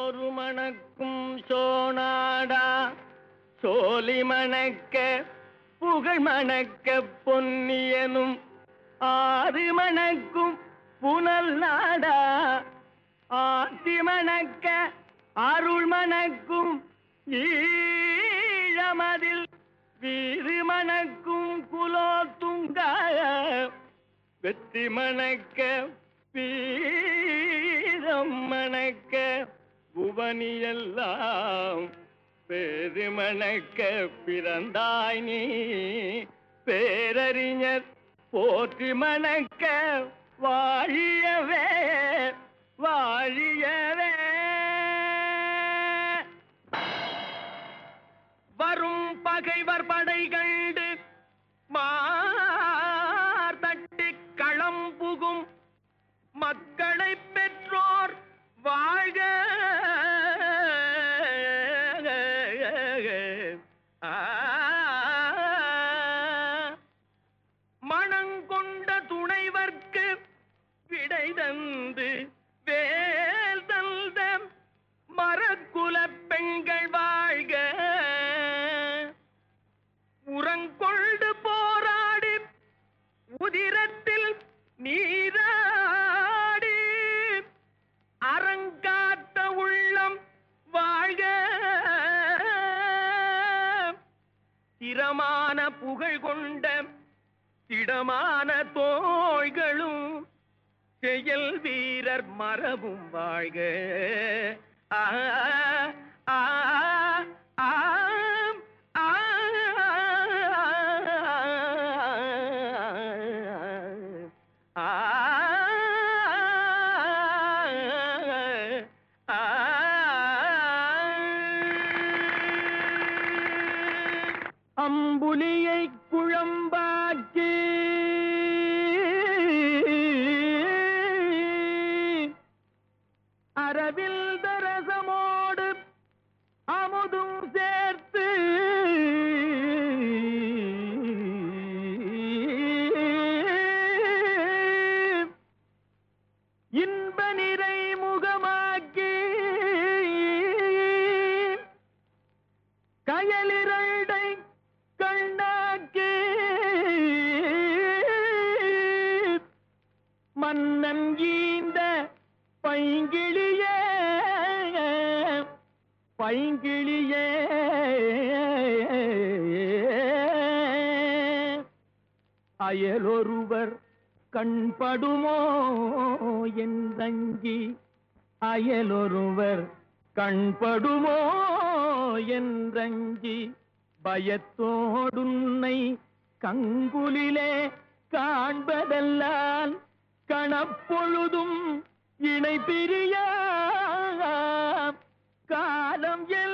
சோறு மணக்கும் சோனாடா சோலி மணக்க புகழ் மணக்க பொன்னியனும் ஆறு மணக்கும் புனல் நாடா ஆத்தி மணக்க அருள் மணக்கும் ஈழமதில் வீறு மணக்கும் குலோத்துங்க வெற்றி மணக்க வீரம் மணக்க புவனியெல்லாம் பெருமணக்க பிறந்தாய் நீ பேரறிஞர் போற்றி மணக்க வாழியவே வாழியவே வரும் பகைவர் படை கண்டு மார்தட்டி களம் புகும் மக்களை பெற்றோர் வாழ்க ஆ. மணங்கொண்ட துணைவர்க்கு விடை தந்து வேல் தந்த மரக்குல பெண்கள் வாழ்க உரங்கொண்டு போராடி உதிரத்தில் நீராடி அரங்காத்த உள்ளம் வாழ்க திறமான புகழ் கொண்ட திடமான தோள்களும் செயல் வீரர் மரபும் வாழ்க ஆ, ஆ, ஆம், ஆ, ஆ, ஆ, அம்புலியை குழம்பாக்கி அரவில் தரசமோடு அமுதும் சேர்த்து இன்ப நிறை முகமாக்கி கயலிரண்டை கண்ணாக்கி மன்னன் ஈந்த பைங்கிளியே பைங்கிளியே அயலொருவர் கண்படுமோ என்றங்கி அயலொருவர் கண்படுமோ என்றங்கி பயத்தோடுன்னை கங்குலிலே காண்பதல்லால் கணப்பொழுதும் இணை பிரியா காலம் எல்லாம்